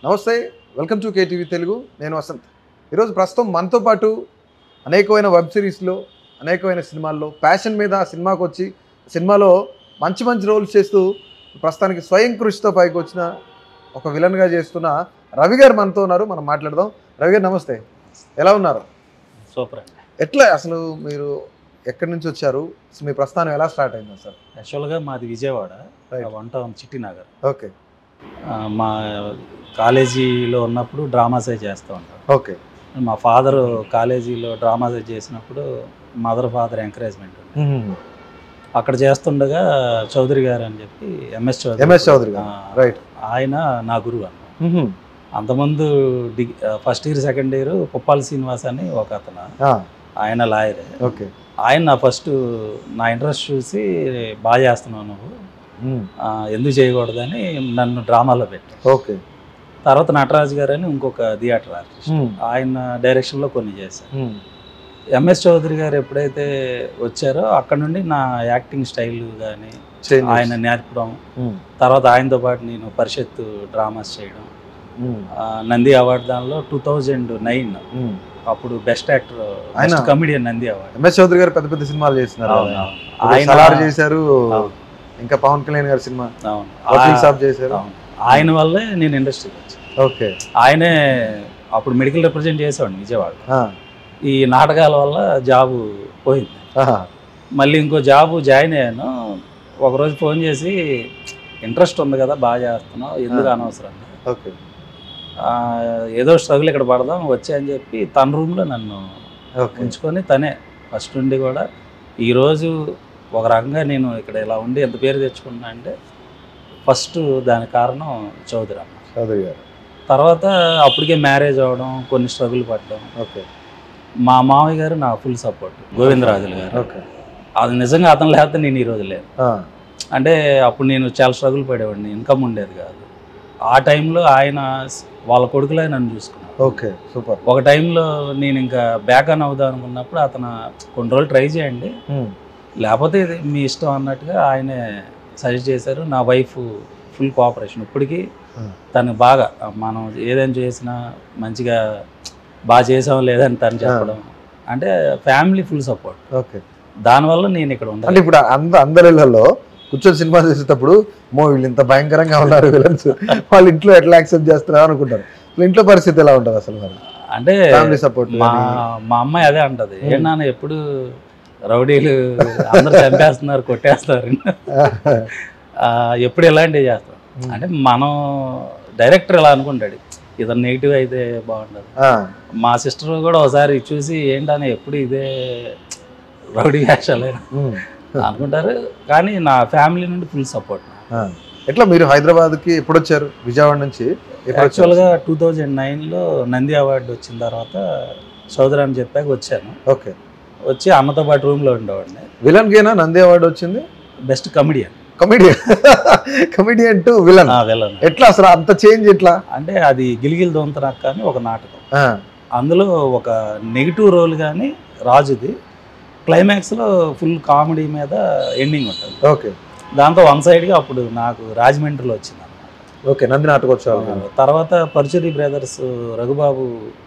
నమస్తే welcome to KTV Telugu నేను వసంత్ ఈరోజు ప్రస్తుతం మనతో పాటు అనేకమైన వెబ్ సిరీస్లో అనేకమైన సినిమాల్లో ప్యాషన్ మీద సినిమాకి వచ్చి సినిమాలో మంచి మంచి రోల్స్ చేస్తూ ప్రస్తుతానికి స్వయం కృషితో పైకి వచ్చిన ఒక విలన్గా చేస్తున్న రవి గారు మనతో ఉన్నారు మనం మాట్లాడదాం రవి గారు నమస్తే ఎలా ఉన్నారు సూపర్ అండి ఎట్లా అసలు మీరు ఎక్కడి నుంచి వచ్చారు అసలు మీ ప్రస్థానం ఎలా స్టార్ట్ అయింది సార్ యాక్చువల్గా మాది Vijayawada Right. One town Chittinagar okay ఆ, మా కాలేజీలో ఉన్నప్పుడు డ్రామాసే చేస్తూ ఉంటాం ఓకే మా ఫాదర్ కాలేజీలో డ్రామాసే చేసినప్పుడు మదర్ ఫాదర్ ఎంకరేజ్మెంట్ ఉంది అక్కడ చేస్తుండగా చౌదరి గారు అని చెప్పి ఎంఎస్ చౌదరి ఎంఎస్ చౌదరి గారు ఆ, రైట్ ఆయన నా గురువు అన్న అంతకుముందు డిగ్ first year second year Puppala Srinivas అని ఒక అతను ఆయన లాయరే ఓకే ఆయన నా ఫస్ట్ నా ఇంట్రెస్ట్ చూసి బాగా చేస్తున్నావు నువ్వు ఆ, ఎందుకు చేయకూడదని నన్ను డ్రామాలో పెట్టారు ఓకే తర్వాత నటరాజు గారు అని ఇంకొక థియేటర్ ఆర్టిస్ట్ ఆయన డైరెక్షన్లో కొన్ని చేశారు ఎంఎస్ చౌదరి గారు ఎప్పుడైతే వచ్చారో అక్కడ నుండి నా యాక్టింగ్ స్టైల్ కానీ ఆయన నేర్పడం తర్వాత ఆయనతో పాటు నేను పరిషత్తు డ్రామాస్ చేయడం ఆ, నంది అవార్డు దానిలో టూ థౌజండ్ నైన్ అప్పుడు బెస్ట్ యాక్టర్ ఆయన- comedian Nandi award MS Chowdary garu పెద్ద పెద్ద సినిమాలు చేస్తున్నారు అవును, కదా. అవును. ఇప్పుడు ఆయన సలార్ చేశారు అవును, ఇంకా పవన్ కళ్యాణ్ గారి సినిమా అవును. వకీల్ ఆ- సాబ్ చేశారు అవును. ఆయన వల్లే నేను ఇండస్ట్రీకి వచ్చాను ఓకే ఆయనే అప్పుడు మెడికల్ రిప్రజెంట్ చేసేవాడిని విజయవాడ ఆ, ఈ నాటకాల వల్ల జాబు పోయింది ఆహా, మళ్ళీ ఇంకో జాబు జాయిన్ అయ్యాను ఒకరోజు ఫోన్ చేసి ఇంట్రెస్ట్ ఉంది కదా బాగా చేస్తున్నావు ఎందుకు ఆ. అనవసరం ఓకే ఆ, ఏదో స్ట్రగుల్ ఇక్కడ పడదాం వచ్చా అని చెప్పి తన రూమ్లో నన్ను ఓకే ఉంచుకొని తనే ఫస్ట్ నుండి కూడా ఈరోజు ఒక రకంగా నేను ఇక్కడ ఇలా ఉండి ఎంత పేరు తెచ్చుకున్నా అంటే ఫస్ట్ దానికి కారణం చౌదరి అన్న చౌదరి గారు తర్వాత అప్పటికే మ్యారేజ్ అవ్వడం కొన్ని స్ట్రగుల్ పడడం ఓకే మా మామయ్య గారు నా ఫుల్ సపోర్ట్ గోవిందరాజులు గారు ఓకే అది నిజంగా అతను లేకపోతే నేను ఈరోజు లేను ఆ, అంటే అప్పుడు నేను చాలా స్ట్రగుల్ పడేవాడిని ఇన్కమ్ ఉండేది కాదు ఆ టైంలో ఆయన వాళ్ళ కొడుకులే నన్ను చూసుకున్నాను ఓకే సూపర్ ఒక టైంలో నేను ఇంకా బ్యాక్ ఆన్ అవుదాం అనుకున్నప్పుడు అతను కొన్ని రోజులు ట్రై చేయండి ఉమ్, లేకపోతే ఇది మీ ఇష్టం అన్నట్టుగా ఆయనే సజెస్ట్ చేశారు నా వైఫ్ ఫుల్ కోఆపరేషన్ ఇప్పటికీ Hmm. తను బాగా మనం ఏదైనా చేసినా మంచిగా బాగా చేసాం లేదని తను చెప్పడం అంటే ఫ్యామిలీ ఫుల్ సపోర్ట్ ఓకే దానివల్ల నేను ఇక్కడ అంటే ఉండాలి ఇప్పుడు అంద అందరిళ్ళలో కూర్చొని సినిమా చేసేటప్పుడు మో వీళ్ళు ఇంత భయంకరంగా ఉన్నారు విలన్స్ వాళ్ళు ఇంట్లో ఎట్లా యాక్సెప్ట్ చేస్తున్నారు అనుకుంటారు వీళ్ళ ఇంట్లో పరిస్థితి ఎలా ఉంటుంది అసలు మరి అంటే ఫ్యామిలీ సపోర్ట్ మా మా అమ్మాయి అదే అంటది ఏ నాన్న ఎప్పుడు రౌడీలు అందరు చంపేస్తున్నారు కొట్టేస్తారు ఆ, ఎప్పుడు ఇలాంటివి చేస్తాం అంటే మనం డైరెక్టర్ ఇలా అనుకుంటాడు ఇతను నెగిటివ్ అయితే బాగుండదు మా సిస్టర్ కూడా ఒకసారి చూసి ఏంటని ఎప్పుడు ఇదే రౌడీ వేషాలే అనుకుంటారు కానీ నా ఫ్యామిలీ నుండి ఫుల్ సపోర్ట్ ఎట్లా మీరు హైదరాబాద్కి ఎప్పుడు వచ్చారు విజయవాడ నుంచి ఎప్పుడు వచ్చారు యాక్చువల్గా టూ థౌజండ్ నైన్లో నంది అవార్డు వచ్చిన తర్వాత సోదరు అని చెప్పాక వచ్చాను ఓకే వచ్చి అన్నతో పాటు రూమ్లో ఉండేవాడిని విలన్ గేనా నంది అవార్డు వచ్చింది best comedian comedian comedian to villain వెళ్ళను ఎట్లా అసలు అంత చేంజ్ ఎట్లా అంటే అది గిలిగిలి దొంతనాక్ కానీ ఒక నాటకం ఆ, అందులో ఒక నెగిటివ్ రోల్ కానీ రాజుది క్లైమాక్స్లో ఫుల్ కామెడీ మీద ఎండింగ్ ఉంటుంది ఓకే దాంతో వన్ సైడ్గా అప్పుడు నాకు రాజమండ్రిలో వచ్చింది అన్నమాట ఓకే నంది నాటకోత్సవాలు తర్వాత పరుచూరి బ్రదర్స్ రఘుబాబు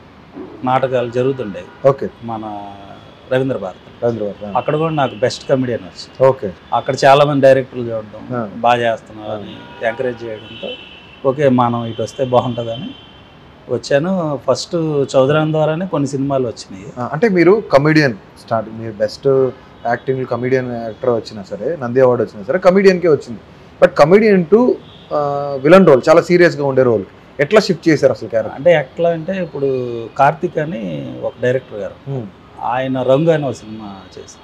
నాటకాలు జరుగుతుండేవి ఓకే మన రవీంద్ర భారతి హైదరాబాద్ ఆ, అక్కడ కూడా నాకు బెస్ట్ కమెడియన్ వచ్చింది ఓకే అక్కడ చాలా మంది డైరెక్టర్లు చూడడం ఆ. బాగా చేస్తున్నారు అని ఎంకరేజ్ చేయడంతో ఓకే మనం ఇటు వస్తే బాగుంటుందని వచ్చాను ఫస్ట్ చౌదరాన్ ద్వారానే కొన్ని సినిమాలు వచ్చినాయి ఆ, అంటే మీరు కమిడియన్ స్టార్ట్ మీరు బెస్ట్ యాక్టింగ్ కమిడియన్ యాక్టర్ వచ్చినా సరే నంది అవార్డు వచ్చినా సరే కమిడియన్కే వచ్చింది but comedian to villain role చాలా సీరియస్గా ఉండే రోల్ ఎట్లా షిఫ్ట్ చేశారు అసలు క్యారెక్టర్ అంటే ఎట్లా అంటే ఇప్పుడు కార్తిక్ అని ఒక డైరెక్టర్ గారు ఆయన రంగు అని ఒక సినిమా చేశారు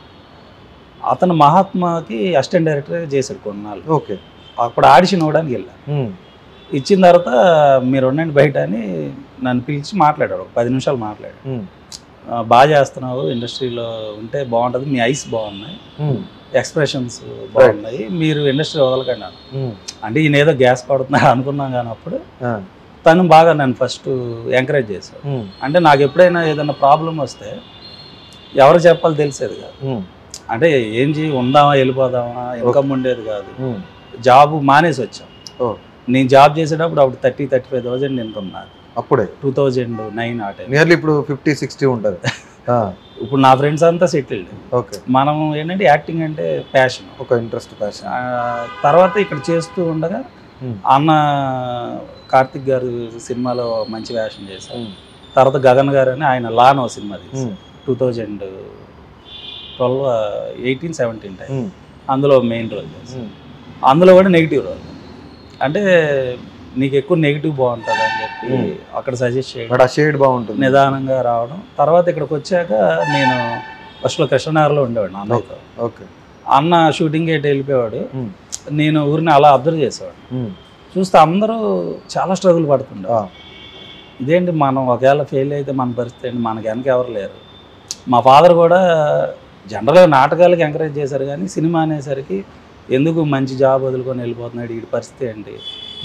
అతను మహాత్మాకి అసిస్టెంట్ డైరెక్టర్ చేశాడు కొన్నాళ్ళు ఓకే అప్పుడు ఆడిషన్ ఇవ్వడానికి వెళ్ళాను ఇచ్చిన తర్వాత మీరు ఉండండి బయట అని నన్ను పిలిచి మాట్లాడాడు ఒక పది నిమిషాలు మాట్లాడాడు ఆ, బాగా చేస్తున్నావు ఇండస్ట్రీలో ఉంటే బాగుంటుంది మీ ఐస్ బాగున్నాయి ఎక్స్ప్రెషన్స్ బాగున్నాయి మీరు ఇండస్ట్రీ వదలకండి అన్న అంటే ఈయన ఏదో గ్యాస్ పడుతున్నాడు అనుకున్నాం కానీ అప్పుడు తను బాగా నన్ను ఫస్ట్ ఎంకరేజ్ చేశాడు అంటే నాకు ఎప్పుడైనా ఏదైనా ప్రాబ్లం వస్తే ఎవరు చెప్పాలి తెలిసేది కాదు అంటే ఏం చేయి ఉందామా వెళ్ళిపోదామా ఇన్కమ్ ఉండేది కాదు జాబ్ మానేసి వచ్చాం ఓ. నేను జాబ్ చేసేటప్పుడు అప్పుడు థర్టీ థర్టీ ఫైవ్ థౌసండ్ ఎంత ఉన్నారు అప్పుడే టూ థౌజండ్ నైన్ ఆ టైం నియర్లీ ఇప్పుడు ఫిఫ్టీ సిక్స్టీ ఉంటుంది ఇప్పుడు నా ఫ్రెండ్స్ అంతా సెటిల్డ్ ఓకే మనం ఏంటంటే యాక్టింగ్ అంటే ప్యాషన్ ఒక ఇంట్రెస్ట్ ప్యాషన్ తర్వాత ఇక్కడ చేస్తూ ఉండగా Hmm. అన్న కార్తిక్ గారు సినిమాలో మంచి వేషం చేశారు తర్వాత గగన్ గారు అని ఆయన లాన్ ఓ సినిమా తీశారు two thousand twelve eighteen seventeen time అందులో మెయిన్ రోల్ చేశారు అందులో కూడా నెగిటివ్ రోల్ అంటే నీకు ఎక్కువ నెగిటివ్ బాగుంటుంది అని చెప్పి Hmm. అక్కడ సజెస్ట్ చేయడం బట్ ఆ షేడ్ బాగుంటుంది నిదానంగా రావడం తర్వాత ఇక్కడికి వచ్చాక నేను ఫస్ట్లో కృష్ణనగర్లో ఉండేవాడు అన్నయ్యతో ఓకే అన్న షూటింగ్ గేట్ వెళ్ళిపోయాడు నేను ఊరిని అలా అబ్జర్వ్ చేసేవాడు చూస్తే అందరూ చాలా స్ట్రగుల్ పడుతుండే ఇదేంటి మనం ఒకవేళ ఫెయిల్ అయితే మన పరిస్థితి ఏంటి మనకి వెనక ఎవరు లేరు మా ఫాదర్ కూడా జనరల్గా నాటకాలకి ఎంకరేజ్ చేశారు కానీ సినిమా అనేసరికి ఎందుకు మంచి జాబ్ వదులుకొని వెళ్ళిపోతున్నాడు వీడి పరిస్థితి ఏంటి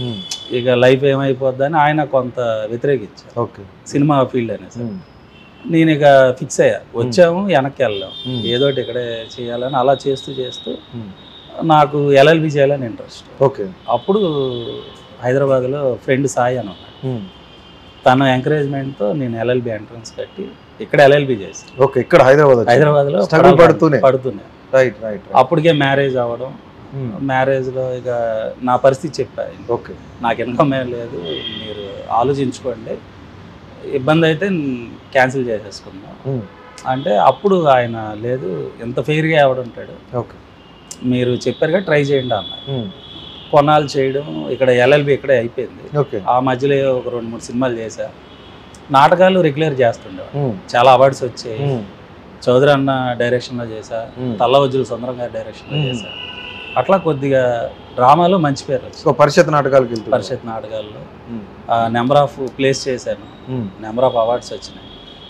ఇక లైఫ్ ఏమైపోద్ది అని ఆయన కొంత వ్యతిరేకించారు ఓకే సినిమా ఫీల్డ్ అనేసి నేను ఇక ఫిక్స్ అయ్యా వచ్చాము వెనక్కి వెళ్ళాం ఏదోటి ఇక్కడే చేయాలని అలా చేస్తూ చేస్తూ నాకు ఎల్ఎల్బి చేయాలని ఇంట్రెస్ట్ ఓకే అప్పుడు హైదరాబాద్లో ఫ్రెండ్ సాయి అని ఉన్నాడు తన ఎంకరేజ్మెంట్తో నేను ఎల్ఎల్బి ఎంట్రన్స్ కట్టి ఇక్కడ ఎల్ఎల్బి చేశాను ఓకే ఇక్కడ హైదరాబాద్ హైదరాబాద్లో Struggle పడుతూనే. పడుతూనే రైట్ రైట్ అప్పటికే మ్యారేజ్ అవ్వడం మ్యారేజ్లో ఇక నా పరిస్థితి చెప్పాను ఓకే నాకు ఇన్కమ్ ఏం లేదు మీరు ఆలోచించుకోండి ఇబ్బంది అయితే క్యాన్సిల్ చేసేసుకుందాం అంటే అప్పుడు ఆయన లేదు ఎంత ఫెయిర్గా ఎవడుంటాడు ఓకే మీరు చెప్పారుగా ట్రై చేయండి అన్నారు కొన్నాళ్ళు చేయడం ఇక్కడ ఎల్ఎల్బి ఇక్కడే అయిపోయింది ఓకే ఆ మధ్యలో ఒక రెండు మూడు సినిమాలు చేశా నాటకాలు రెగ్యులర్ చేస్తుండేవాడు చాలా అవార్డ్స్ వచ్చాయి చౌదరి అన్న డైరెక్షన్లో చేశా తల్లవజ్జులు సుందరం గారి డైరెక్షన్లో Hmm. చేశా అట్లా కొద్దిగా డ్రామాలో మంచి పేరు వచ్చింది సో పరిషత్ నాటకాలకి వెళ్తుంది పరిషత్ నాటకాల్లో నెంబర్ ఆఫ్ ప్లేస్ చేశాను నెంబర్ ఆఫ్ అవార్డ్స్ వచ్చినాయి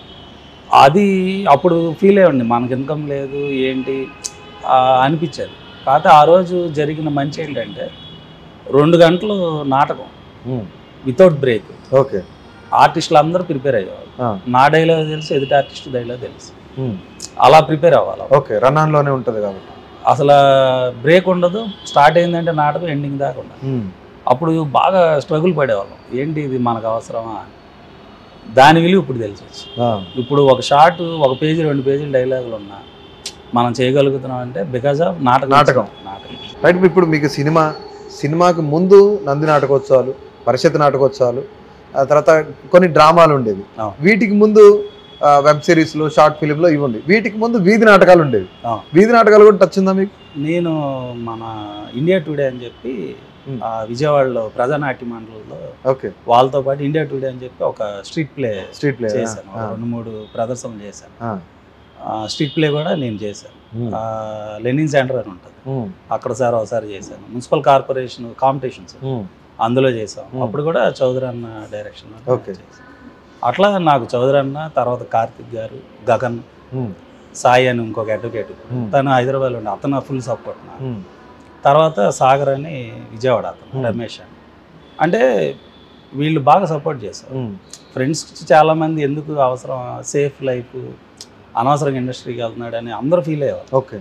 అది అప్పుడు ఫీల్ అయ్యండి మనకి ఇన్కమ్ లేదు ఏంటి ఆ, అనిపించేది కాకపోతే ఆ రోజు జరిగిన మంచి ఏంటంటే రెండు గంటలు నాటకం వితౌట్ బ్రేక్ ఓకే ఆర్టిస్టులు అందరూ ప్రిపేర్ అయ్యేవాళ్ళు ఆ. నా డైలాగ్ తెలుసు ఎదుటి ఆర్టిస్ట్ డైలాగ్ తెలుసు అలా ప్రిపేర్ అవ్వాలి ఓకే రన్ ఆన్ లోనే ఉంటది కాబట్టి అసలు బ్రేక్ ఉండదు స్టార్ట్ అయిందంటే నాటకం ఎండింగ్ దాకా ఉండదు అప్పుడు బాగా స్ట్రగుల్ పడేవాళ్ళం ఏంటి ఇది మనకు అవసరమా అని. దాని విలువ ఇప్పుడు తెలిసి వచ్చింది ఆ, ఇప్పుడు ఒక షార్ట్ ఒక పేజీ రెండు పేజీలు డైలాగులు ఉన్నా మనం చేయగలుగుతున్నాం అంటే బికాజ్ ఆఫ్ నాటకం నాటకం. నాటకం రైట్ ఇప్పుడు మీకు సినిమా సినిమాకి ముందు నంది నాటకోత్సవాలు పరిషత్ నాటకోత్సవాలు ఆ తర్వాత కొన్ని డ్రామాలు ఉండేవి అవును. వీటికి ముందు వెబ్ సిరీస్లో షార్ట్ ఫిలింలో ఇవి ఉండేవి వీటికి ముందు వీధి నాటకాలు ఉండేవి అవును. వీధి నాటకాలు కూడా టచ్ ఉందా మీకు నేను మన ఇండియా టుడే అని చెప్పి Hmm. ఆ విజయవాడలో ప్రజానాట్య మండలిలో ఓకే వాళ్ళతో పాటు ఇండియా టుడే అని చెప్పి ఒక స్ట్రీట్ ప్లే స్ట్రీట్ ప్లే చేశాను ఒక రెండు మూడు ప్రదర్శనలు చేశాను ఆ స్ట్రీట్ ప్లే కూడా నేను చేశాను ఆ లెనిన్ సెంటర్ అని ఉంటుంది అక్కడ సార్ ఒకసారి చేశాను మున్సిపల్ కార్పొరేషన్ కాంపిటీషన్స్ అందులో చేసాం Hmm. అప్పుడు కూడా చౌదరి అన్న డైరెక్షన్ Okay. అట్లా నాకు చౌదరి అన్న తర్వాత కార్తిక్ గారు గగన్ సాయి అని ఇంకొక అడ్వకేట్ తను హైదరాబాద్లో ఉండే అతను ఫుల్ సపోర్ట్ నాకు తర్వాత సాగర్ అని విజయవాడ అతను Hmm. రమేష్ అని అంటే వీళ్ళు బాగా సపోర్ట్ చేశారు ఫ్రెండ్స్ చాలామంది ఎందుకు అవసరం సేఫ్ లైఫ్ అనవసరంగా ఇండస్ట్రీకి వెళ్తున్నాడు అని అందరూ ఫీల్ అయ్యేవారు ఓకే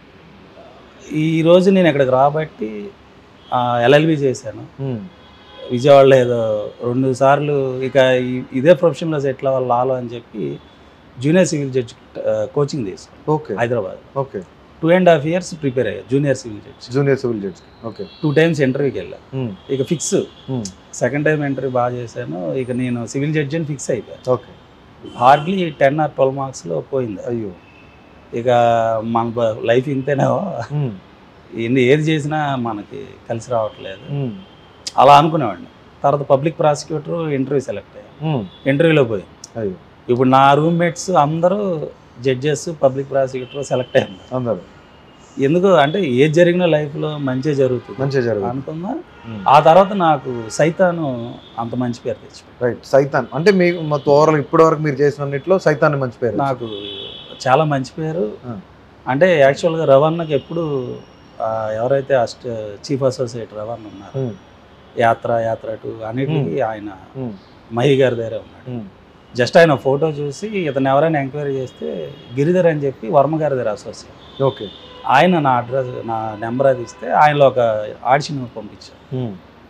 ఈ రోజు నేను ఇక్కడికి రాబట్టి ఎల్ఎల్బి చేశాను విజయవాడలో ఏదో రెండు సార్లు ఇక ఈ- ఇదే ప్రొఫెషన్లో సెటిల్ అవ్వాలి లాలో అని చెప్పి జూనియర్ సివిల్ జడ్జ్ కోచింగ్ తీసుకున్నాను okay Hyderabad okay two and half years prepare అయ్యా junior civil judge junior civil judge okay two times ఇంటర్వ్యూకి వెళ్ళా ఇక ఫిక్స్ సెకండ్ టైం ఇంటర్వ్యూ బాగా చేశాను ఇక నేను సివిల్ జడ్జ్ అని ఫిక్స్ అయిపోయాను okay hardly ten or twelve మార్క్స్లో పోయింది అయ్యో ఇక మన లైఫ్ ఇంతేనేమో ఎన్ని ఏది చేసినా మనకి కలిసి రావట్లేదు అలా అనుకునేవాడిని తర్వాత పబ్లిక్ ప్రాసిక్యూటర్ ఇంటర్వ్యూ సెలెక్ట్ అయ్యాను ఇంటర్వ్యూలో పోయి అయ్యో ఇప్పుడు నా రూమ్మేట్స్ అందరూ జడ్జెస్ పబ్లిక్ ప్రాసిక్యూటర్ సెలెక్ట్ అయ్యారు అందరు ఎందుకు అంటే ఏది జరిగినా లైఫ్లో మంచి జరుగుతుంది మంచిగా జరుగుతుంది అనుకున్నా ఆ తర్వాత నాకు సైతాను అంత మంచి పేరు తెచ్చిపోయింది రైట్ సైతాన్ అంటే మీ మొత్తం ఓవరాల్ ఇప్పటి వరకు మీరు చేసిన అన్నిట్లో సైతాన్ మంచి పేరు నాకు చాలా మంచి పేరు ఆ. అంటే యాక్చువల్గా రవణకి ఎప్పుడు ఆ, ఎవరైతే అస్ట్ చీఫ్ అసోసియేట్ రవణ్ ఉన్నారు ఉమ్, యాత్ర యాత్ర టు అన్నిటికీ ఆయన ఉమ్, మహి గారి దగ్గరే ఉన్నాడు ఉమ్, జస్ట్ ఆయన ఫోటో చూసి ఇతను ఎవరైనా ఎంక్వైరీ చేస్తే గిరిధర్ అని చెప్పి వర్మ గారి దగ్గర అసోసియేట్ ఓకే ఆయన నా అడ్రస్ నా నెంబర్ అది ఇస్తే ఆయనలో ఒక ఆడిషన్ పంపించారు ఉమ్,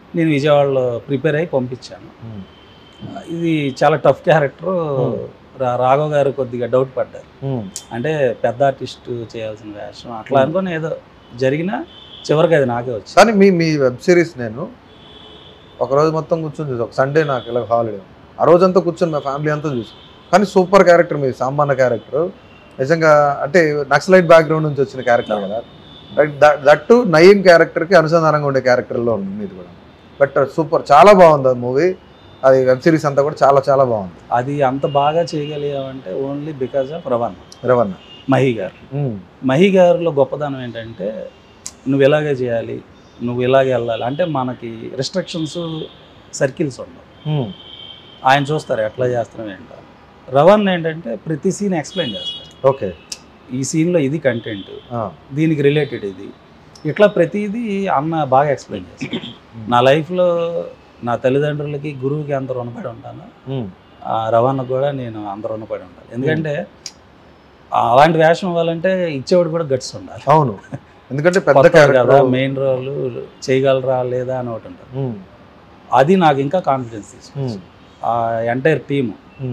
నేను విజయవాడలో ప్రిపేర్ అయ్యి పంపించాను ఉమ్. ఇది చాలా టఫ్ క్యారెక్టర్ Hmm. రాఘవ్ గారు కొద్దిగా డౌట్ పడ్డారు ఉమ్. అంటే పెద్ద ఆర్టిస్ట్ చేయాల్సిన వేషం అట్లా అనుకుని ఏదో జరిగినా చివరికి అది నాకే వచ్చింది కానీ మీ మీ వెబ్ సిరీస్ నేను ఒక రోజు మొత్తం కూర్చొని చూసి ఒక సండే నాకు ఇలా హాలిడే ఆ రోజంతా కూర్చొని మా ఫ్యామిలీ అంతా చూసి కానీ సూపర్ క్యారెక్టర్ మీ సామాన్య క్యారెక్టర్ నిజంగా అంటే నక్సలైట్ బ్యాక్గ్రౌండ్ నుంచి వచ్చిన క్యారెక్టర్ కదా దట్టు నయీం క్యారెక్టర్కి అనుసంధానంగా ఉండే క్యారెక్టర్లో ఉంది మీది కూడా బట్ సూపర్ చాలా బాగుంది ఆ మూవీ అది వెబ్ సిరీస్ అంతా కూడా చాలా చాలా బాగుంది అది అంత బాగా చేయగలిగామంటే ఓన్లీ బికాజ్ ఆఫ్ రవన్ రవణ మహి గారు మహి గారిలో గొప్పదనం ఏంటంటే నువ్వు ఇలాగే చేయాలి నువ్వు ఇలాగే వెళ్ళాలి అంటే మనకి రెస్ట్రిక్షన్స్ సర్కిల్స్ ఉండవు ఆయన చూస్తారు ఎట్లా చేస్తున్నావు ఏంటో రవన్ ఏంటంటే ప్రతి సీన్ ఎక్స్ప్లెయిన్ చేస్తారు ఓకే ఈ సీన్లో ఇది కంటెంట్ దీనికి రిలేటెడ్ ఇది ఇట్లా ప్రతిదీ అన్న బాగా ఎక్స్ప్లెయిన్ చేస్తారు నా లైఫ్లో నా తల్లిదండ్రులకి గురువుకి అంత రుణపడి ఉంటాను ఆ రవాణాకు కూడా నేను అంత రుణపడి ఉంటాను ఎందుకంటే అలాంటి వేషం ఇవ్వాలంటే ఇచ్చేవాడు కూడా గట్స్ ఉండాలి అవును ఎందుకంటే పెద్ద కొత్త కదా క్యారెక్టర్ మెయిన్ రోల్ చేయగలరా లేదా అని ఒకటి ఉంటుంది అది నాకు ఇంకా కాన్ఫిడెన్స్ తీసుకుంది ఆ ఎంటైర్ టీము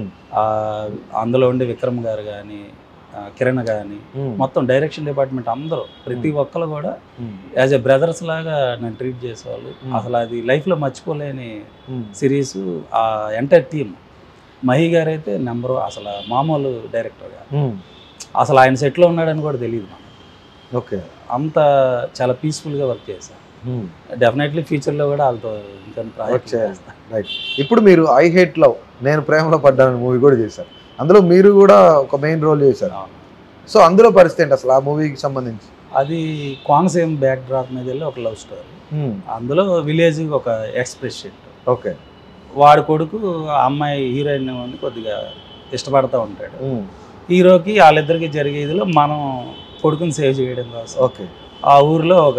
అందులో ఉండే విక్రమ్ గారు కానీ కిరణ్ కానీ మొత్తం డైరెక్షన్ డిపార్ట్మెంట్ అందరూ ప్రతి ఒక్కరు కూడా యాజ్ ఎ బ్రదర్స్ లాగా నేను ట్రీట్ చేసేవాళ్ళు Hmm. అసలు అది లైఫ్లో మర్చిపోలేని సిరీస్ ఆ ఎంటైర్ టీమ్ మహి గారు అయితే నెంబర్ అసలు మామూలు డైరెక్టర్ గారు అసలు ఆయన సెట్లో ఉన్నాడని కూడా తెలియదు మనకు ఓకే అంత చాలా పీస్ఫుల్గా వర్క్ చేశాను డెఫినెట్లీ ఫ్యూచర్లో కూడా వాళ్ళతో ఇంకా ప్రాజెక్ట్ చేయాలి. చేస్తాను రైట్ ఇప్పుడు మీరు ఐ హేట్ లవ్ నేను ప్రేమలో పడ్డాను మూవీ కూడా చేశారు అందులో మీరు కూడా ఒక మెయిన్ రోల్ చేశారు అవును. సో అందులో పరిస్థితి ఏంటి అసలు ఆ మూవీకి సంబంధించి అది కోనసీమ బ్యాక్ డ్రాప్ మీద వెళ్ళి ఒక లవ్ స్టోరీ అందులో విలేజ్ ఒక ఎక్స్ప్రెస్ షీట్ ఓకే వాడి కొడుకు ఆ అమ్మాయి హీరోయిన్ అని కొద్దిగా ఇష్టపడతా ఉంటాడు హీరోకి వాళ్ళిద్దరికి జరిగేదిలో మనం కొడుకుని సేవ్ చేయడం కోసం ఓకే ఆ ఊర్లో ఒక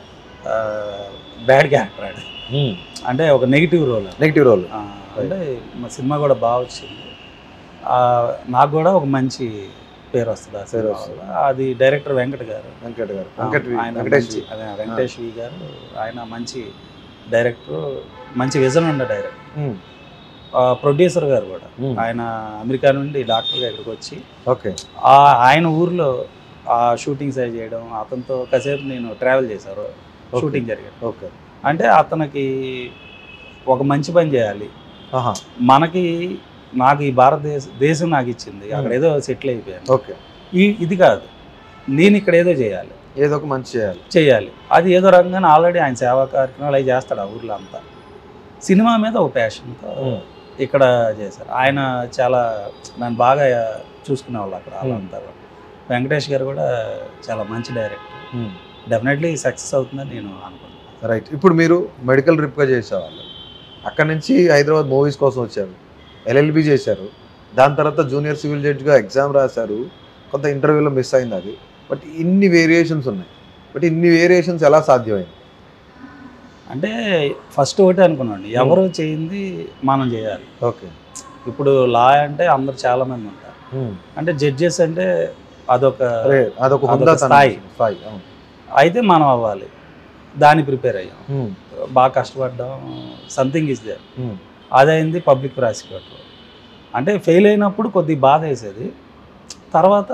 బ్యాడ్ క్యారెక్టర్ ఆడు అంటే ఒక నెగిటివ్ రోల్ నెగిటివ్ రోల్ అంటే మా సినిమా కూడా బాగా వచ్చింది ఆ, నాకు కూడా ఒక మంచి పేరు వస్తుంది ఆ పేరు సినిమా వస్తుంది. వల్ల. అది డైరెక్టర్ వెంకట్ గారు వెంకట్ గారు వెంకట్ వి- ఆయన వెంకటేష్ మంచి- అదే వెంకటేష్ వి గారు ఆయన మంచి డైరెక్టర్ మంచి విజన్ ఉండే డైరెక్టర్ ఉమ్, ప్రొడ్యూసర్ గారు కూడా ఉమ్, ఆయన అమెరికా నుండి డాక్టర్గా ఇక్కడికి వచ్చి ఓకే ఆ ఆయన ఊర్లో ఆ షూటింగ్ సైజ్ చేయడం అతనితో కాసేపు నేను ట్రావెల్ చేశారు షూటింగ్ జరిగాడు ఓకే అంటే అతనికి ఒక మంచి పని చేయాలి ఆహా మనకి నాకు ఈ భారతదేశ దేశం నాకు ఇచ్చింది అక్కడ ఏదో సెటిల్ అయిపోయాను ఓకే ఈ ఇది కాదు నేను ఇక్కడ ఏదో చేయాలి ఏదో ఒక మంచి చేయాలి చేయాలి అది ఏదో రకంగా ఆల్రెడీ ఆయన సేవా కార్యక్రమాలు అవి చేస్తాడు ఆ ఊర్లో అంతా సినిమా మీద ఒక ప్యాషన్తో ఉమ్, ఇక్కడ చేశారు ఆయన చాలా నన్ను బాగా చూసుకునేవాళ్ళు అక్కడ వాళ్ళంతా వెంకటేష్ గారు కూడా చాలా మంచి డైరెక్టర్ ఉమ్. డెఫినెట్లీ సక్సెస్ అవుతుందని నేను అనుకుంటున్నాను రైట్ ఇప్పుడు మీరు మెడికల్ రిప్గా చేసేవాళ్ళు అక్కడ నుంచి హైదరాబాద్ మూవీస్ కోసం వచ్చారు ఎల్ఎల్బి చేశారు దాని తర్వాత జూనియర్ సివిల్ జడ్జ్గా ఎగ్జామ్ రాశారు కొంత ఇంటర్వ్యూలో మిస్ అయింది అది బట్ ఇన్ని వేరియేషన్స్ ఉన్నాయి బట్ ఇన్ని వేరియేషన్స్ ఎలా సాధ్యమైంది అంటే ఫస్ట్ ఒకటే అనుకున్నాను ఎవరు చేయింది మనం చేయాలి ఓకే ఇప్పుడు లా అంటే అందరు చాలా మంది ఉంటారు అంటే జడ్జెస్ అంటే అదొక అరే అదొక అదొక హుందాతనం. స్థాయి. స్థాయి అవును అయితే మనం అవ్వాలి దాన్ని ప్రిపేర్ అయ్యాం ఉమ్, బాగా కష్టపడ్డాం సంథింగ్ ఇస్ దేర్ ఉమ్, అదైంది పబ్లిక్ ప్రాసిక్యూటర్ అంటే ఫెయిల్ అయినప్పుడు కొద్ది బాధ వేసేది తర్వాత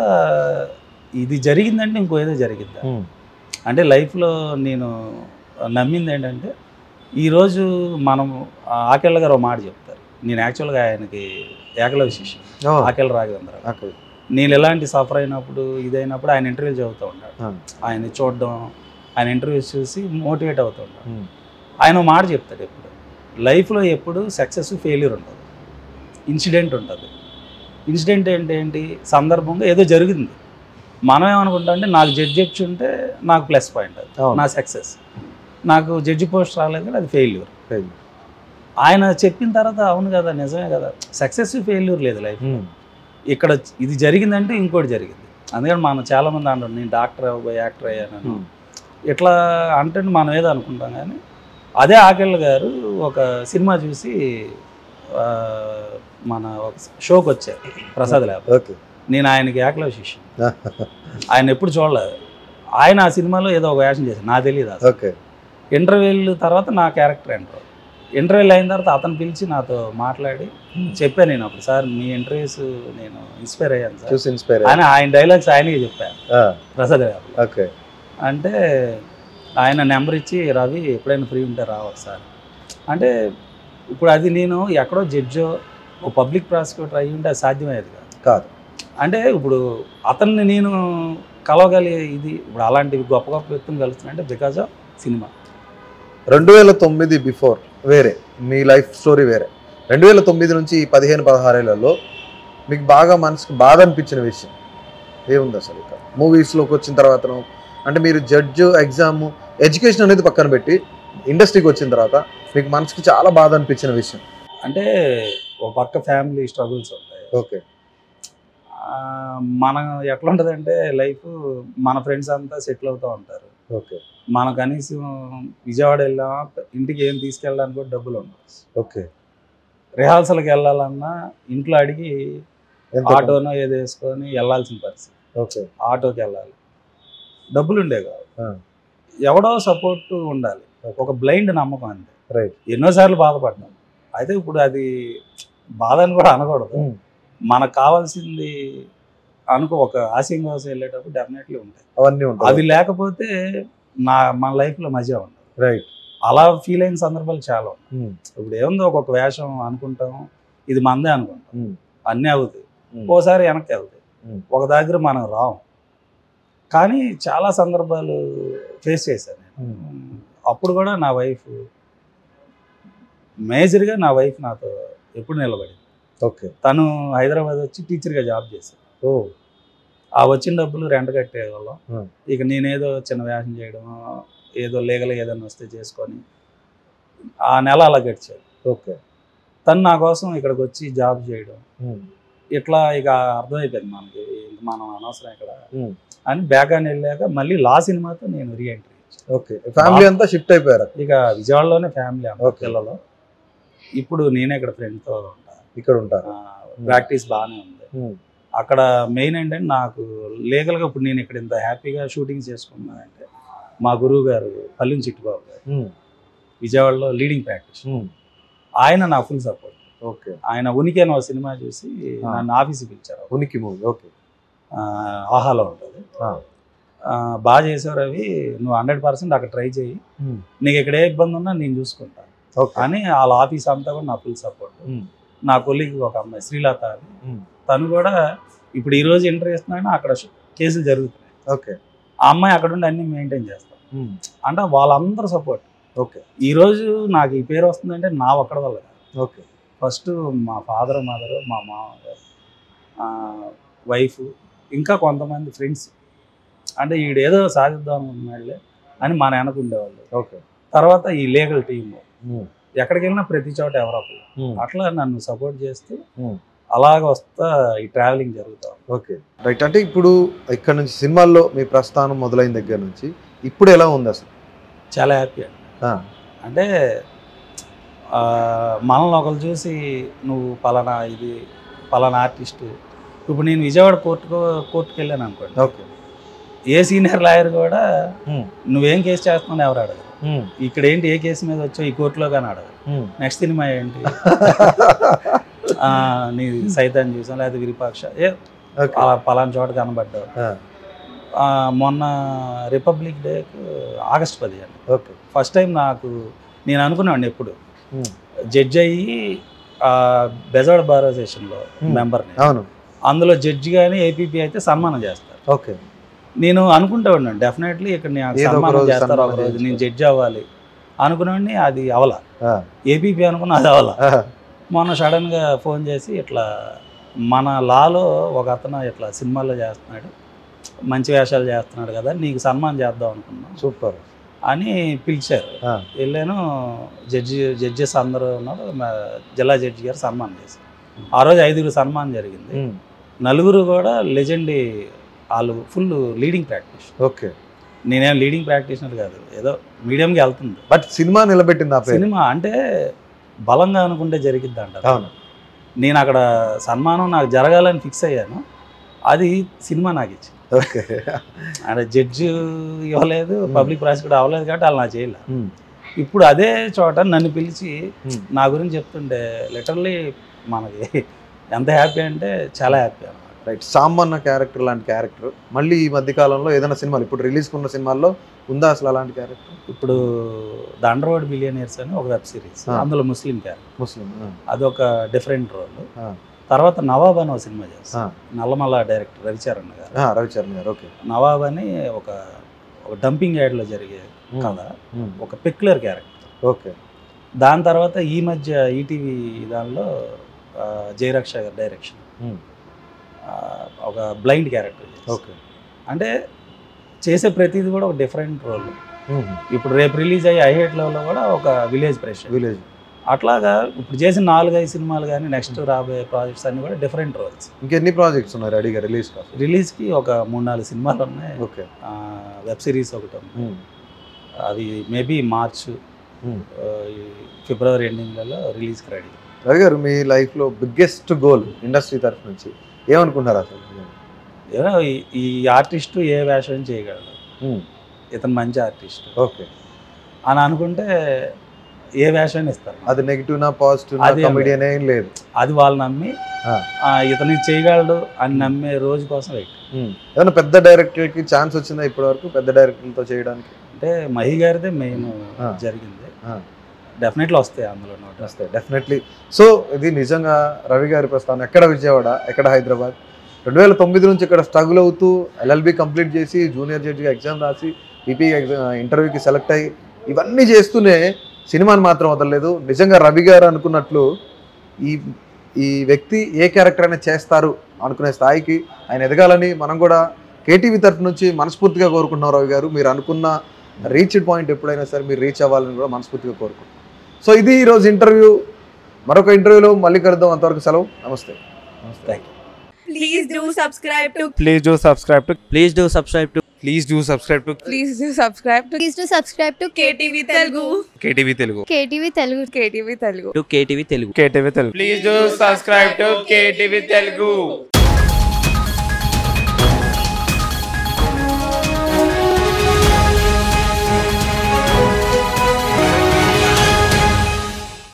ఇది జరిగిందంటే ఇంకో ఏదో జరిగిందా ఉమ్, అంటే లైఫ్లో నేను నమ్మింది ఏంటంటే ఈరోజు మనం ఆకెళ్ళ గారు ఒక మాట చెప్తారు నేను యాక్చువల్గా ఆయనకి ఏకలవ్య శిష్యం ఓ, ఆకెళ్ళ రాఘవేంద్ర ఓకే. నేను ఎలాంటి సఫర్ అయినప్పుడు ఇదైనప్పుడు ఆయన ఇంటర్వ్యూ చదువుతూ ఉంటాడు ఆ, ఆయన చూడడం ఆయన ఇంటర్వ్యూస్ చూసి మోటివేట్ అవుతూ ఉంటాడు ఉమ్, ఆయన ఒక మాట చెప్తాడు ఎప్పుడు లైఫ్లో ఎప్పుడు సక్సెస్ ఫెయిల్యూర్ ఉంటుంది ఇన్సిడెంట్ ఉంటుంది ఇన్సిడెంట్ ఏంటి ఏంటి సందర్భంగా ఏదో జరిగింది మనం ఏమనుకుంటాం అంటే నాకు జడ్జి వచ్చి ఉంటే నాకు ప్లస్ పాయింట్ అది అవును. నా సక్సెస్ నాకు జడ్జి పోస్ట్ రాలేదు కదా అది ఫెయిల్యూర్ fail. ఆయన చెప్పిన తర్వాత అవును కదా నిజమే కదా సక్సెస్ ఫెయిల్యూర్ లేదు లైఫ్ ఉమ్, ఇక్కడ ఇది జరిగిందంటే ఇంకోటి జరిగింది అందుకని మనం చాలామంది అంటారు నేను డాక్టర్ అవ్వబోయి యాక్టర్ అయ్యాను ఉమ్, ఇట్లా అంటే మనం ఏదో అనుకుంటాం కానీ అదే ఆకెళ్ళ గారు ఒక సినిమా చూసి ఆ, మన ఒక షోకి వచ్చారు ప్రసాద్ ల్యాబ్ ఓకే నేను ఆయనకి ఏకలో శిష్యం ఆయన ఎప్పుడు చూడలేదు ఆయన ఆ సినిమాలో ఏదో ఒక వేషం చేశారు నాకు తెలియదు అసలు ఓకే ఇంటర్వ్యూలు తర్వాత నా క్యారెక్టర్ ఇంటర్వ్యూ ఇంటర్వ్యూలు అయిన తర్వాత అతను పిలిచి నాతో మాట్లాడి చెప్పాను నేను అప్పుడు సార్ మీ ఇంటర్వ్యూస్ నేను ఇన్స్పైర్ అయ్యాను సార్ చూసి ఇన్స్పైర్ అని ఆయన డైలాగ్స్ ఆయనకి చెప్పాను ప్రసాద్ గారు ఓకే అంటే ఆయన నెంబర్ ఇచ్చి రవి ఎప్పుడైనా ఫ్రీ ఉంటే రావాలి సార్ అంటే ఇప్పుడు అది నేను ఎక్కడో జడ్జో ఒక పబ్లిక్ ప్రాసిక్యూటర్ అయ్యి ఉంటే అది సాధ్యమయ్యేది కాదు కాదు అంటే ఇప్పుడు అతన్ని నేను కలవగలిగే ఇది ఇప్పుడు అలాంటివి గొప్ప గొప్ప వ్యక్తులు కలుస్తున్నా అంటే బికాజ్ ఆఫ్ సినిమా రెండు వేల తొమ్మిది బిఫోర్ వేరే మీ లైఫ్ స్టోరీ వేరే రెండు వేల తొమ్మిది నుంచి ఈ పదిహేను పదహారేళ్లలో మీకు బాగా మనసుకు బాధ అనిపించిన విషయం ఏముంది అసలు ఇక మూవీస్లోకి వచ్చిన తర్వాతను అంటే మీరు జడ్జ్ ఎగ్జామ్ ఎడ్యుకేషన్ అనేది పక్కన పెట్టి ఇండస్ట్రీకి వచ్చిన తర్వాత మీకు మనసుకి చాలా బాధ అనిపించిన విషయం అంటే ఒక పక్క ఫ్యామిలీ స్ట్రగుల్స్ ఉంటాయి ఓకే ఆ, మనం ఎట్లా ఉంటుందంటే లైఫ్ మన ఫ్రెండ్స్ అంతా సెటిల్ అవుతూ ఉంటారు ఓకే మనం కనీసం విజయవాడ వెళ్ళామా ఇంటికి ఏం తీసుకెళ్ళడానికి కూడా డబ్బులు ఉండవు ఓకే రిహార్సల్కి వెళ్ళాలన్నా ఇంట్లో అడిగి ఎంత ఆటోనో ఏదో వేసుకొని వెళ్ళాల్సిన పరిస్థితి ఓకే ఆటోకి వెళ్ళాలి డబ్బులు ఉండే కాదు ఆ. ఎవడో సపోర్ట్ ఉండాలి Okay. ఒక బ్లైండ్ నమ్మకం అంతే రైట్ ఎన్నోసార్లు బాధపడ్డాం అయితే ఇప్పుడు అది బాధ అని కూడా అనకూడదు మనకు కావాల్సింది అనుకో ఒక ఆశయం కోసం వెళ్ళేటప్పుడు డెఫినెట్లీ ఉంటాయి అవన్నీ అవి ఉంటాయి లేకపోతే నా మన లైఫ్లో మజా ఉండదు రైట్ అలా ఫీల్ అయిన సందర్భాలు చాలా ఉన్నాయి ఇప్పుడు ఏముందో ఒక్కొక్క వేషం అనుకుంటాం ఇది మందే అనుకుంటాం అన్నీ అవుతాయి ఓసారి వెనక్కి వెళ్తాయి Hmm. ఒక దగ్గర మనం రాం కానీ చాలా సందర్భాలు ఫేస్ చేశాను నేను అప్పుడు కూడా నా వైఫ్ మేజర్గా నా వైఫ్ నాతో ఎప్పుడు నిలబడింది ఓకే తను హైదరాబాద్ వచ్చి టీచర్గా జాబ్ చేశాను ఓ ఆ వచ్చిన డబ్బులు రెంట్ కట్టేవాళ్ళం Hmm. ఇక నేనేదో చిన్న వేషం చేయడం ఏదో లీగల్ ఏదైనా వస్తే చేసుకొని ఆ నెల అలా గడిచేది ఓకే తను నా కోసం ఇక్కడికి వచ్చి జాబ్ చేయడం ఇట్లా ఇక అర్థమైపోయింది మనకి ఇంక మనం అనవసరం ఇక్కడ అని బ్యాక్ అని వెళ్ళాక మళ్ళీ లా సినిమాతో నేను రీఎంట్రీ ఇచ్చాను ఓకే ఫ్యామిలీ అంతా షిఫ్ట్ అయిపోయారు ఇక విజయవాడలోనే ఫ్యామిలీ అంతా Okay. పిల్లలు ఇప్పుడు నేనే ఇక్కడ ఫ్రెండ్తో ఉంటాను ఇక్కడ ఉంటారు ప్రాక్టీస్ బాగానే ఉంది అక్కడ మెయిన్ ఏంటంటే నాకు లీగల్గా ఇప్పుడు నేను ఇక్కడ ఇంత హ్యాపీగా షూటింగ్ చేసుకున్నానంటే మా గురువు గారు పల్లిం చిట్టుబాబు గారు విజయవాడలో లీడింగ్ ప్రాక్టీస్ ఆయన నా ఫుల్ సపోర్ట్ ఓకే ఆయన ఉనికి అని ఒక సినిమా చూసి Ah. నన్ను ఆఫీస్కి పిలిచారు ఉనికి మూవీ ఓకే ఆ, ఆహాలో ఉంటుంది Ah. ఆ, బాగా చేసేవారు అవి నువ్వు హండ్రెడ్ పర్సెంట్ అక్కడ ట్రై చేయి నీకు ఇక్కడ ఏ ఇబ్బంది ఉన్నా నేను చూసుకుంటాను ఓకే అని వాళ్ళ ఆఫీస్ అంతా కూడా నా ఫుల్ సపోర్ట్ నా కొలిగ్ ఒక అమ్మాయి శ్రీలత అని తను కూడా ఇప్పుడు ఈ రోజు ఇంటర్ చేస్తున్నాను అక్కడ షు- కేసులు జరుగుతున్నాయి ఓకే ఆ అమ్మాయి అక్కడ ఉండి అన్ని మెయింటైన్ చేస్తాం అంటే వాళ్ళందరూ సపోర్ట్ ఓకే ఈ రోజు నాకు ఈ పేరు వస్తుందంటే నా ఒక్కడ వల్ల కాదు ఓకే ఫస్ట్ మా ఫాదర్ మదర్ మా మామగారు వైఫ్ ఇంకా కొంతమంది ఫ్రెండ్స్ అంటే ఈడేదో సాధిద్దాం అనుకున్నాళ్ళే అని మా వెనక ఉండేవాళ్ళు ఓకే తర్వాత ఈ లీగల్ టీమ్ ఎక్కడికి వెళ్ళినా ప్రతి చోట ఎవరో ఒకరు అట్లా నన్ను సపోర్ట్ చేస్తూ Hmm. అలాగ వస్తా ఈ ట్రావెలింగ్ జరుగుతాం ఓకే రైట్ అంటే ఇప్పుడు ఇక్కడ నుంచి సినిమాల్లో మీ ప్రస్థానం మొదలైన దగ్గర నుంచి ఇప్పుడు ఎలా ఉంది అసలు చాలా హ్యాపీ అండి ఆ, అంటే ఆ, మనల్ని ఒకరు చూసి నువ్వు పలానా ఇది పలానా ఆర్టిస్ట్ ఇప్పుడు నేను విజయవాడ కోర్టుకు కోర్టుకు వెళ్ళాను అనుకోండి ఓకే ఏ సీనియర్ లాయర్ కూడా Hmm. నువ్వేం కేసు చేస్తున్నావు ఎవరు అడగరు ఉమ్, ఇక్కడ ఏంటి ఏ కేసు మీద వచ్చావు ఈ కోర్టులో కానీ అడగరు ఉమ్. నెక్స్ట్ సినిమా ఏంటి ఆ, నీ సైతాన్ని చూసాం లేదా విరూపాక్ష ఏ ఓకే పలా- పలానా చోట కనబడ్డావు ఆ, ఆ, మొన్న రిపబ్లిక్ డేకు ఆగస్ట్ పదిహేను ఓకే ఫస్ట్ టైం నాకు నేను అనుకున్నాను ఎప్పుడు ఉమ్, జడ్జ్ అయ్యి ఆ, బెజవాడ బార్ అసోసియేషన్లో Hmm. మెంబర్ని అవును అందులో జడ్జి కానీ ఏపీపీ అయితే సన్మానం చేస్తారు ఓకే నేను అనుకుంటా ఉన్నాను డెఫినెట్లీ ఇక్కడ నాకు ఏదో ఒక సన్మానం రోజు చేస్తారు ఒక సన్మానం రోజు నేను చేయించుకో. జడ్జి అవ్వాలి అనుకున్నాడిని అది అవల ఆ, ఏపీపీ అనుకున్నా అది అవల ఆ, మొన్న సడన్గా ఫోన్ చేసి ఇట్లా మన లాలో ఒక అతను ఇట్లా సినిమాల్లో చేస్తున్నాడు మంచి వేషాలు చేస్తున్నాడు కదా నీకు సన్మానం చేద్దాం అనుకున్నాం సూపర్ అని పిలిచారు ఆ, వెళ్ళాను జడ్జి జడ్జెస్ అందరూ ఉన్నారు మా జిల్లా జడ్జి గారు సన్మానం చేశారు ఆ రోజు ఐదుగురు సన్మానం జరిగింది ఉమ్, నలుగురు కూడా లెజెండ్ వాళ్ళు ఫుల్ లీడింగ్ ప్రాక్టీస్ ఓకే నేనేం లీడింగ్ ప్రాక్టీషనర్ కాదు ఏదో మీడియంకి వెళ్తుంది బట్ సినిమా నిలబెట్టింది ఆ పేరు సినిమా అంటే బలంగా అనుకుంటే జరిగిద్ది అంటారు అవును నేను అక్కడ సన్మానం నాకు జరగాలని ఫిక్స్ అయ్యాను అది సినిమా నాకు ఇచ్చింది ఓకే అంటే జడ్జి ఇవ్వలేదు పబ్లిక్ ప్రాసిక్యూటర్ అవ్వలేదు కాబట్టి వాళ్ళు నా చేయలే ఉమ్, ఇప్పుడు అదే చోట నన్ను పిలిచి ఉమ్, నా గురించి చెప్తుంటే లిటరల్లీ మనకి ఎంత హ్యాపీ అంటే చాలా హ్యాపీ అనమాట రైట్ సామాన్య క్యారెక్టర్ లాంటి క్యారెక్టర్ మళ్ళీ ఈ మధ్య కాలంలో ఏదైనా సినిమాలు ఇప్పుడు రిలీజ్ ఉన్న సినిమాల్లో ఉందా అసలు అలాంటి క్యారెక్టర్ ఇప్పుడు ద అండర్ వరల్డ్ బిలియనియర్స్ అని ఒక వెబ్ సిరీస్ ఆ. అందులో ముస్లిం క్యారెక్టర్ ముస్లిం ఆ, అదొక డిఫరెంట్ రోల్ ఆ, తర్వాత నవాబ్ అని ఒక సినిమా ఆ, చేస్తాం నల్లమల్ల డైరెక్టర్ రవిచరణ్ గారు ఆ, రవిచరణ్ గారు ఓకే నవాబ్ అని ఒక ఒక డంపింగ్ యాడ్లో జరిగే ఉమ్, కథ ఉమ్, ఒక పెక్యులర్ క్యారెక్టర్ ఓకే దాని తర్వాత ఈ మధ్య ఈటీవీ దానిలో ఆ, జయరక్ష గారి డైరెక్షన్ ఉమ్, ఆ, ఒక బ్లైండ్ క్యారెక్టర్ ఓకే అంటే చేసే ప్రతిదీ కూడా ఒక డిఫరెంట్ రోల్ ఉమ్, ఇప్పుడు రేపు రిలీజ్ అయ్యే ఐ హెట్ లెవెల్లో కూడా ఒక విలేజ్ ప్రెషర్ విలేజ్ అట్లాగా ఇప్పుడు చేసిన నాలుగైదు సినిమాలు కానీ నెక్స్ట్ రాబోయే ప్రాజెక్ట్స్ అన్ని కూడా డిఫరెంట్ రోల్స్ ఇంకెన్ని ప్రాజెక్ట్స్ ఉన్నాయి రెడీగా రిలీజ్ కోసం రిలీజ్కి ఒక మూడు నాలుగు సినిమాలు ఉన్నాయి ఓకే వెబ్ సిరీస్ ఒకటి ఉంది ఉమ్, అవి మేబీ మార్చ్ ఉమ్. ఫిబ్రవరి ఎండింగ్లలో రిలీజ్కి రెడీ రవి గారు మీ లైఫ్లో బిగ్గెస్ట్ గోల్ ఇండస్ట్రీ తరఫు నుంచి ఏమనుకుంటారు అసలు ఏదో ఈ- ఈ ఆర్టిస్ట్ ఏ వేషం చేయగలడు ఉమ్, ఇతను మంచి ఆర్టిస్ట్ ఓకే అని అనుకుంటే ఏ వేషాన్ని ఇస్తారు అది నెగిటివ్ నా పాజిటివ్ నా అదే కమెడియన్ ఏం లేదు అది వాళ్ళు నమ్మి ఆ. ఆ, ఇతను ఇది చేయగలడు అని నమ్మే రోజు కోసం వెయిట్ ఉమ్. ఏమైనా పెద్ద డైరెక్టర్కి ఛాన్స్ వచ్చిందా ఇప్పటి వరకు పెద్ద డైరెక్టర్లతో చేయడానికి అంటే మహి గారిదే మెయిన్ ఆ. జరిగింది ఆ. డెఫినెట్లీ వస్తాయి అందులో నోట్ వస్తాయి డెఫినెట్లీ సో ఇది నిజంగా రవి గారి ప్రస్థానం ఎక్కడ విజయవాడ ఎక్కడ హైదరాబాద్ రెండు వేల తొమ్మిది నుంచి ఇక్కడ స్ట్రగుల్ అవుతూ ఎల్ఎల్బి కంప్లీట్ చేసి జూనియర్ జడ్జిగా ఎగ్జామ్ రాసి పీపీ ఇంటర్వ్యూకి సెలెక్ట్ అయ్యి ఇవన్నీ చేస్తూనే సినిమాని మాత్రం వదలలేదు నిజంగా రవి గారు అనుకున్నట్లు ఈ ఈ వ్యక్తి ఏ క్యారెక్టర్ అయినా చేస్తారు అనుకునే స్థాయికి ఆయన ఎదగాలని మనం కూడా కేటీవీ తరఫు నుంచి మనస్ఫూర్తిగా కోరుకుంటున్నాం రవి గారు మీరు అనుకున్న రీచ్డ్ పాయింట్ ఎప్పుడైనా సరే మీరు రీచ్ అవ్వాలని కూడా మనస్ఫూర్తిగా కోరుకుంటున్నాం సో ఇది ఈరోజు ఇంటర్వ్యూ మరొక ఇంటర్వ్యూలో మళ్ళీ కలుద్దాం అంతవరకు సెలవు నమస్తే నమస్తే thank you Please do subscribe to Please do subscribe to Please do subscribe to please do subscribe to please do subscribe to please to subscribe to KTV Telugu KTV Telugu. KTV Telugu KTV Telugu to KTV Telugu. KTV Telugu. Please do subscribe to KTV Telugu.